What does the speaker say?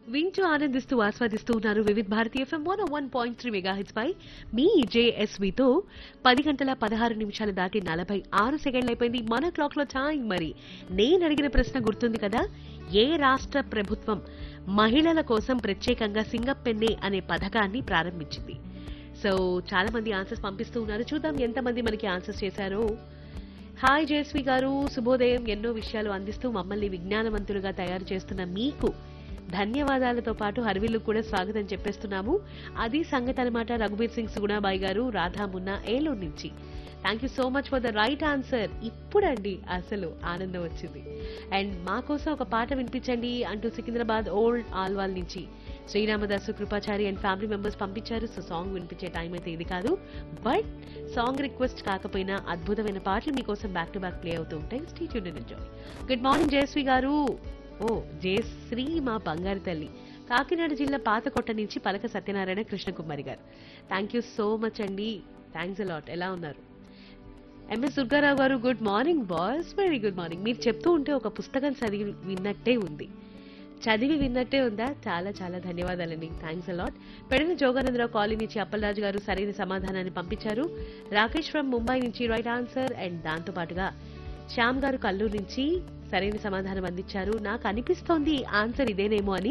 వింటూ ఆనందిస్తూ ఆస్వాదిస్తూ ఉన్నారు Vividh Bharati FM one one point three mega hits పై మీ జేఎస్వితో పది గంటల పదహారు నిమిషాలు దాటి నలభై ఆరు సెకండ్లు అయిపోయింది మన క్లాక్ లో టైం మరి నేను అడిగిన ప్రశ్న గుర్తుంది కదా ఏ రాష్ట్ర ప్రభుత్వం మహిళల కోసం ప్రత్యేకంగా సింగపెన్నే అనే పథకాన్ని ప్రారంభించింది సో చాలా మంది ఆన్సర్స్ పంపిస్తూ ఉన్నారు చూద్దాం ఎంతమంది మనకి ఆన్సర్స్ చేశారో హాయ్ జయశ్రీ గారు శుభోదయం ఎన్నో విషయాలు అందిస్తూ మమ్మల్ని విజ్ఞానవంతులుగా తయారు చేస్తున్న మీకు ధన్యవాదాలతో పాటు హర్విల్లు కూడా స్వాగతం చెప్పేస్తున్నాము అది సంగతి అనమాట రఘుబీర్ సింగ్ సుగుణాబాయి గారు రాధా మున్నా ఏలూరు నుంచి thank you so much for the right answer ఇప్పుడండి అసలు ఆనందం వచ్చింది అండ్ మా కోసం ఒక పాట వినిపించండి అంటూ సికింద్రాబాద్ ఓల్డ్ ఆల్వాల్ నుంచి Sriramadasu Kripachari and family members పంపించారు సో సాంగ్ వినిపించే టైం అయితే ఇది కాదు బట్ సాంగ్ రిక్వెస్ట్ కాకపోయినా అద్భుతమైన పాటలు మీకోసం బ్యాక్ టు బ్యాక్ ప్లే అవుతూ ఉంటాయి స్టీ tune enjoy good morning Jayashree garu ఓ జయశ్రీ మా బంగారు తల్లి కాకినాడ జిల్లా పాతకొట్ట నుంచి పలక Satyanarayana Krishnakumari garu thank you so much అండి థ్యాంక్స్ అలాట్ ఎలా ఉన్నారు MS Durgarao garu good morning boys very good morning మీరు చెప్తూ ఉంటే ఒక పుస్తకం చదివి విన్నట్టే ఉంది చదివి విన్నట్టే ఉందా చాలా చాలా ధన్యవాదాలండి థ్యాంక్స్ అలాట్ పెడిన జోగానందరావు కాలనీ నుంచి అప్పలరాజు గారు సరైన సమాధానాన్ని పంపించారు రాకేష్ ఫ్రమ్ ముంబై నుంచి రైట్ ఆన్సర్ అండ్ దాంతో పాటుగా శ్యామ్ గారు కల్లూరు నుంచి సరైన సమాధానం అందించారు నాకు అనిపిస్తోంది ఆన్సర్ ఇదేనేమో అని